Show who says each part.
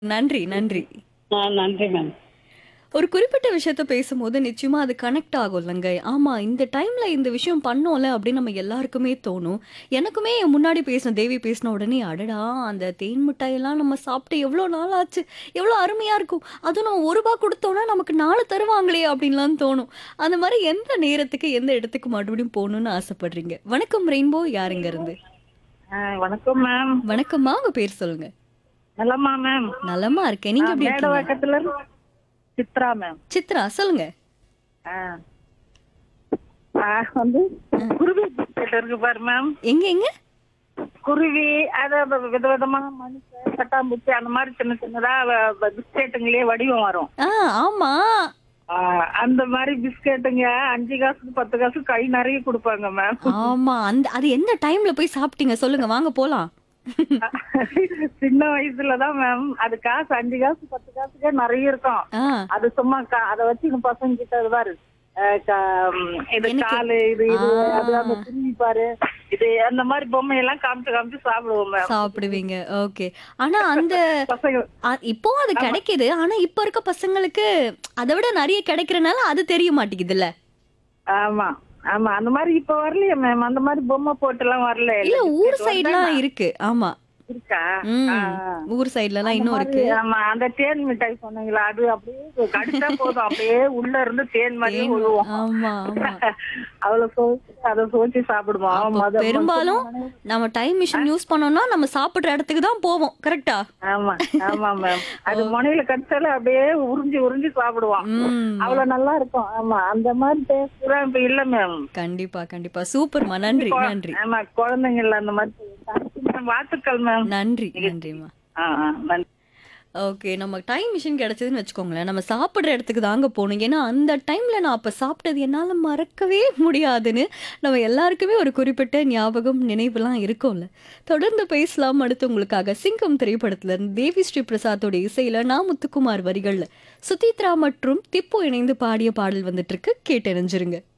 Speaker 1: நன்றி, நன்றி.
Speaker 2: ஆ நன்றி மேம்.
Speaker 1: ஒரு குறிப்பிட்ட விஷயத்த பேசும்போது நிச்சயமா அது கனெக்ட் ஆகும்லங்க. ஆமா, இந்த டைம்ல இந்த விஷயம் பண்ணோம்ல அப்படின்னு நம்ம எல்லாருக்குமே தோணும். எனக்குமே என் முன்னாடி பேசின தேவி பேசின உடனே, அடடா! அந்த தேன் மிட்டாயெல்லாம் நம்ம சாப்பிட்டு எவ்வளோ நாள் ஆச்சு. எவ்வளோ அருமையா இருக்கும். அதுவும் நம்ம ரூ. 1 குடுத்தோம்னா நமக்கு 4 தருவாங்களே அப்படின்லாம் தோணும். அந்த மாரி எந்த நேரத்துக்கு, எந்த இடத்துக்கு மறுபடியும் போகணும்னு ஆசைப்படுறீங்க? வணக்கம் ரெயின்போ யாருங்க இருந்து?
Speaker 2: ஆ வணக்கம் மேம்.
Speaker 1: வணக்கம்மா, உங்க பேர் சொல்லுங்க.
Speaker 2: நலமா மேம்?
Speaker 1: நலமா இருக்கேன். நீங்க எப்படி இருக்கீங்க?
Speaker 2: மேடவாக்கத்துல இருந்து சித்ரா மேம்.
Speaker 1: சித்ரா சொல்லுங்க.
Speaker 2: ஆ. ஆ வந்து குருவி பிஸ்கெட் இருக்கு பாரு மேம்.
Speaker 1: எங்க எங்க?
Speaker 2: குருவி அத விதவிதமா மனுஷன் பட்டாம்பூச்சி அந்த மாதிரி சின்ன சின்னதா பிஸ்கெட்டுங்களே வடிவம் வரும்.
Speaker 1: ஆ, ஆமா.
Speaker 2: ஆ, அந்த மாதிரி பிஸ்கெட்டுங்க அஞ்சு காசுக்கு பத்து காசு கை நிறைய கொடுப்பாங்க மேம்.
Speaker 1: ஆமா. அந்த அது எந்த டைம்ல போய் சாப்பிட்டீங்க? சொல்லுங்க. வாங்க போலாம்.
Speaker 2: சின்ன வயசுலதான் மேம் அது காசு அஞ்சு காசு பத்து காசுக்கே நிறைய இருக்கும்.
Speaker 1: ஆ.
Speaker 2: அது சும்மா கா- அத வச்சு இந்த பசங்க கிட்ட இது பாரு அஹ் கா- ம், இது
Speaker 1: எனக்கு-
Speaker 2: காலு இது இது
Speaker 1: ஆ.
Speaker 2: அது அந்த குருவி பாரு இது அந்த மாதிரி பொம்மை எல்லாம் காமிச்சு காமிச்சு சாப்பிடுவோம் மேம்
Speaker 1: சாப்பிடுவீங்க. ஓகே. ஆனா அந்த
Speaker 2: பசங்க
Speaker 1: அ இப்போ அது கிடைக்குது. ஆனா இப்ப இருக்க பசங்களுக்கு அத விட நெறைய கிடைக்கிறனால அது தெரிய மாட்டேங்குதுல்ல.
Speaker 2: ஆமா ஆமா அந்த மாதிரி இப்ப வரலையே மேம் அந்த மாதிரி பொம்மை போட்டு எல்லாம் வரல
Speaker 1: இல்ல ஊர் சைடுலாம் இருக்கு. ஆமா.
Speaker 2: இருக்கா
Speaker 1: ம்.
Speaker 2: ஆ.
Speaker 1: ஊர் சைடுலலாம்
Speaker 2: அந்த
Speaker 1: இன்னும்
Speaker 2: மாதிரி,
Speaker 1: இருக்கு.
Speaker 2: ஆமா அந்த தேன் மிட்டாய் சொன்னீங்களா அது அப்படியே கடிச்சா போதும் அப்படியே உள்ள இருந்து தேன் மாதிரியே
Speaker 1: தேன்
Speaker 2: விழுவோம்
Speaker 1: ஆமா, ஆமா.
Speaker 2: அவ்வளவு சோச்சு அதை சோச்சு சாப்பிடுவோம்
Speaker 1: அப்போ
Speaker 2: மொத-
Speaker 1: பெரும்பாலும் நம்ம டைம் மிஷின் யூஸ் பண்ணோம்னா நம்ம சாப்பிடுற இடத்துக்கு தான் போவோம். கரெக்ட்டா?
Speaker 2: ஆமா ஆமா மேம் அது முனையில கடிச்சாலே அப்படியே உறிஞ்சி உறிஞ்சி சாப்பிடுவான்
Speaker 1: ம்.
Speaker 2: அவ்வளவு நல்லா இருக்கும் ஆமா அந்த மாதிரி டேஸ்ட் தான் இப்ப இல்ல மேம்
Speaker 1: கண்டிப்பா, கண்டிப்பா. சூப்பர்மா. நன்றி, நன்றி.
Speaker 2: ஆமா குழந்தைங்கள்ல அந்த மாதிரி Thank you ma'am. வாழ்த்துக்கள் மேம்
Speaker 1: நன்றி, நன்றிம்மா.
Speaker 2: ஆ ஆ நன்றி
Speaker 1: ஓகே. நம்ம டைம் மிஷின் கிடைச்சதுன்னு வச்சுக்கோங்களேன். நம்ம சாப்பிடுற இடத்துக்கு தாங்க போணும். ஏன்னா, அந்த டைம்ல நான் அப்ப சாப்பிட்டது என்னால மறக்கவே முடியாதுன்னு நம்ம எல்லாருக்குமே ஒரு குறிப்பிட்ட ஞாபகம், நினைவுலாம் இருக்கும்ல. தொடர்ந்து பேசலாம். அடுத்து உங்களுக்காக சிங்கம் திரைப்படத்துல இருந்து தேவி ஸ்ரீ பிரசாத்தோட இசையில நா. முத்துக்குமார் வரிகள்ல சுதீத்ரா மற்றும் திப்பு இணைந்து பாடிய பாடல் வந்துட்டு இருக்கு. கேட்டறிஞ்சிருங்க.